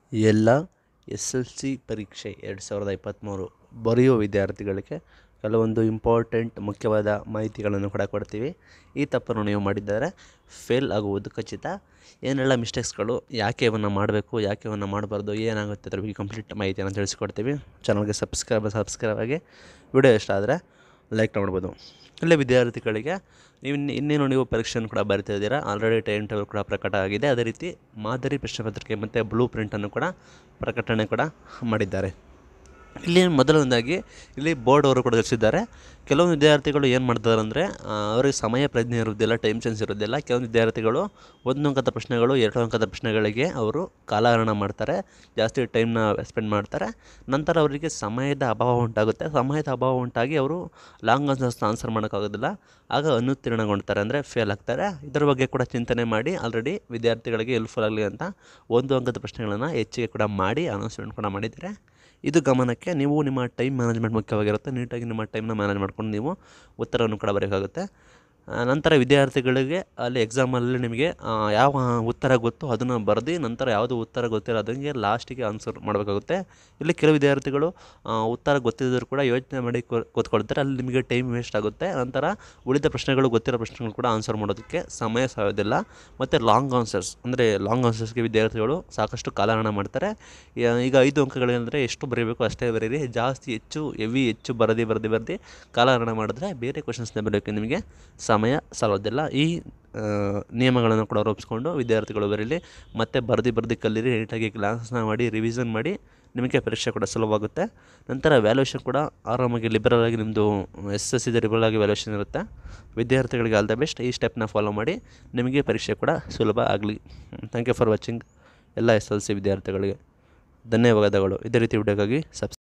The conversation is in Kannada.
ಎಲ್ಲ ಎಸ್ ಎಲ್ ಸಿ ಪರೀಕ್ಷೆ ಎರಡು ಸಾವಿರದ ಇಪ್ಪತ್ತ್ಮೂರು ಬರೆಯುವ ವಿದ್ಯಾರ್ಥಿಗಳಿಗೆ ಕೆಲವೊಂದು ಇಂಪಾರ್ಟೆಂಟ್ ಮುಖ್ಯವಾದ ಮಾಹಿತಿಗಳನ್ನು ಕೂಡ ಕೊಡ್ತೀವಿ ಈ ತಪ್ಪನ್ನು ನೀವು ಮಾಡಿದ್ದರೆ ಫೇಲ್ ಆಗುವುದು ಖಚಿತ ಏನೆಲ್ಲ ಮಿಸ್ಟೇಕ್ಸ್ಗಳು ಯಾಕೆ ಇವನ್ನು ಮಾಡಬೇಕು ಯಾಕೆ ಇವನ್ನು ಮಾಡಬಾರ್ದು ಏನಾಗುತ್ತೆ ಅದ್ರ ಬಗ್ಗೆ ಕಂಪ್ಲೀಟ್ ಮಾಹಿತಿಯನ್ನು ತಿಳಿಸ್ಕೊಡ್ತೀವಿ ಚಾನಲ್ಗೆ ಸಬ್ಸ್ಕ್ರೈಬ್ ಸಬ್ಸ್ಕ್ರೈಬ್ ಆಗಿ ವಿಡಿಯೋ ಇಷ್ಟ ಆದರೆ ಲೈಕ್ ಮಾಡ್ಬೋದು ಇಲ್ಲೇ ವಿದ್ಯಾರ್ಥಿಗಳಿಗೆ ನೀವು ಇನ್ನು ಇನ್ನೇನು ನೀವು ಪರೀಕ್ಷೆಯನ್ನು ಕೂಡ ಬರಿತಿದ್ದೀರಾ ಆಲ್ರೆಡಿ ಟೈಮ್ ಟೇಬಲ್ ಕೂಡ ಪ್ರಕಟ ಆಗಿದೆ ಅದೇ ರೀತಿ ಮಾದರಿ ಪ್ರಶ್ನೆ ಪತ್ರಿಕೆ ಮತ್ತು ಬ್ಲೂ ಪ್ರಿಂಟನ್ನು ಕೂಡ ಪ್ರಕಟಣೆ ಕೂಡ ಮಾಡಿದ್ದಾರೆ ಇಲ್ಲಿ ಮೊದಲನೇದಾಗಿ ಇಲ್ಲಿ ಬೋರ್ಡ್ ಅವರು ಕೂಡ ತಿಳಿಸಿದ್ದಾರೆ ಕೆಲವೊಂದು ವಿದ್ಯಾರ್ಥಿಗಳು ಏನು ಮಾಡ್ತಾರೆ ಅಂದರೆ ಅವರಿಗೆ ಸಮಯ ಪ್ರಜ್ಞೆ ಇರೋದಿಲ್ಲ ಟೈಮ್ ಸೆನ್ಸ್ ಇರೋದಿಲ್ಲ ಕೆಲವೊಂದು ವಿದ್ಯಾರ್ಥಿಗಳು ಒಂದು ಅಂಕದ ಪ್ರಶ್ನೆಗಳು ಎರಡು ಅಂಕದ ಪ್ರಶ್ನೆಗಳಿಗೆ ಅವರು ಕಾಲಹರಣ ಮಾಡ್ತಾರೆ ಜಾಸ್ತಿ ಟೈಮ್ನ ಸ್ಪೆಂಡ್ ಮಾಡ್ತಾರೆ ನಂತರ ಅವರಿಗೆ ಸಮಯದ ಅಭಾವ ಉಂಟಾಗುತ್ತೆ ಸಮಯದ ಅಭಾವ ಉಂಟಾಗಿ ಅವರು ಲಾಂಗ್ ಆನ್ಸರ್ಸ್ನ ಆನ್ಸರ್ ಮಾಡೋಕ್ಕಾಗೋದಿಲ್ಲ ಆಗ ಅನುತ್ತೀರ್ಣಗೊಳ್ತಾರೆ ಅಂದರೆ ಫೇಲ್ ಆಗ್ತಾರೆ ಇದರ ಬಗ್ಗೆ ಕೂಡ ಚಿಂತನೆ ಮಾಡಿ ಆಲ್ರೆಡಿ ವಿದ್ಯಾರ್ಥಿಗಳಿಗೆ ಹೆಲ್ಪ್ಫುಲ್ ಆಗಲಿ ಅಂತ ಒಂದು ಅಂಕದ ಪ್ರಶ್ನೆಗಳನ್ನು ಹೆಚ್ಚಿಗೆ ಕೂಡ ಮಾಡಿ ಅನೌನ್ಸ್ಮೆಂಟ್ ಕೂಡ ಮಾಡಿದ್ದಾರೆ ಇದು ಗಮನಕ್ಕೆ ನೀವು ನಿಮ್ಮ ಟೈಮ್ ಮ್ಯಾನೇಜ್ಮೆಂಟ್ ಮುಖ್ಯವಾಗಿರುತ್ತೆ ನೀಟಾಗಿ ನಿಮ್ಮ ಟೈಮ್ನ ಮ್ಯಾನೇಜ್ ಮಾಡ್ಕೊಂಡು ನೀವು ಉತ್ತರವನ್ನು ಕೂಡ ಬರೆಯೋಕ್ಕಾಗುತ್ತೆ ಆ, ನಂತರ ವಿದ್ಯಾರ್ಥಿಗಳಿಗೆ ಅಲ್ಲಿ ಎಕ್ಸಾಮಲ್ಲಿ ನಿಮಗೆ ಆ, ಯಾವ ಉತ್ತರ ಗೊತ್ತೋ ಅದನ್ನು ಬರೆದು ನಂತರ ಯಾವುದು ಉತ್ತರ ಗೊತ್ತಿಲ್ಲ ಅದಂಗೆ ಲಾಸ್ಟಿಗೆ ಆನ್ಸರ್ ಮಾಡಬೇಕಾಗುತ್ತೆ ಇಲ್ಲಿ ಕೆಲವು ವಿದ್ಯಾರ್ಥಿಗಳು ಆ, ಉತ್ತರ ಗೊತ್ತಿದ್ದರೂ ಕೂಡ ಯೋಚನೆ ಮಾಡಿ ಕೂ- ಕೂತ್ಕೊಳ್ತಾರೆ ಅಲ್ಲಿ ನಿಮಗೆ ಟೈಮ್ ವೇಸ್ಟ್ ಆಗುತ್ತೆ ನಂತರ ಉಳಿದ ಪ್ರಶ್ನೆಗಳು ಗೊತ್ತಿರೋ ಪ್ರಶ್ನೆಗಳು ಕೂಡ ಆನ್ಸರ್ ಮಾಡೋದಕ್ಕೆ ಸಮಯ ಸಾಯೋದಿಲ್ಲ ಮತ್ತು ಲಾಂಗ್ ಆನ್ಸರ್ಸ್ ಅಂದರೆ ಲಾಂಗ್ ಆನ್ಸರ್ಸ್ಗೆ ವಿದ್ಯಾರ್ಥಿಗಳು ಸಾಕಷ್ಟು ಕಾಲಹರಣ ಮಾಡ್ತಾರೆ ಯಾ- ಈಗ ಐದು ಅಂಕಗಳಂದರೆ ಎಷ್ಟು ಬರೀಬೇಕು ಅಷ್ಟೇ ಬರೀರಿ ಜಾಸ್ತಿ ಹೆಚ್ಚು ಹೆವಿ ಹೆಚ್ಚು ಬರದಿ ಬರದಿ ಬರದಿ ಕಾಲಹರಣ ಮಾಡಿದ್ರೆ ಬೇರೆ ಕ್ವಶನ್ಸ್ನ ಬರೋಕ್ಕೆ ನಿಮಗೆ ಸಮಯ ಸಾಲೋದಿಲ್ಲ ಈ ಆ, ನಿಯಮಗಳನ್ನು ಕೂಡ ರೂಪಿಸ್ಕೊಂಡು ವಿದ್ಯಾರ್ಥಿಗಳು ಬರೀಲಿ ಮತ್ತೆ ಬರೆದು ಬರೆದು ಕಲೀರಿ ನೀಟಾಗಿ ಕ್ಲಾಸ್ನ ಮಾಡಿ ರಿವಿಷನ್ ಮಾಡಿ ನಿಮಗೆ ಪರೀಕ್ಷೆ ಕೂಡ ಸುಲಭವಾಗುತ್ತೆ ನಂತರ ವ್ಯಾಲ್ಯೂಷನ್ ಕೂಡ ಆರಾಮಾಗಿ ಲಿಬರಲ್ ಆಗಿ ನಿಮ್ಮದು ಎಸ್ ಎಸ್ ಇದೆ ಲಿಬರಲ್ ಆಗಿ ವ್ಯಾಲ್ಯೂಷನ್ ಇರುತ್ತೆ ವಿದ್ಯಾರ್ಥಿಗಳಿಗೆ ಆಲ್ ದ ಬೆಸ್ಟ್ ಈ ಸ್ಟೆಪ್ನ ಫಾಲೋ ಮಾಡಿ ನಿಮಗೆ ಪರೀಕ್ಷೆ ಕೂಡ ಸುಲಭ ಆಗಲಿ ಥ್ಯಾಂಕ್ ಯು ಫಾರ್ ವಾಚಿಂಗ್ ಎಲ್ಲ ಎಸ್ ಎಲ್ ಸಿ ವಿದ್ಯಾರ್ಥಿಗಳಿಗೆ ಧನ್ಯವಾದಗಳು ಇದೇ ರೀತಿ ವಿಡಿಯೋಗಾಗಿ ಸಬ್ಸ್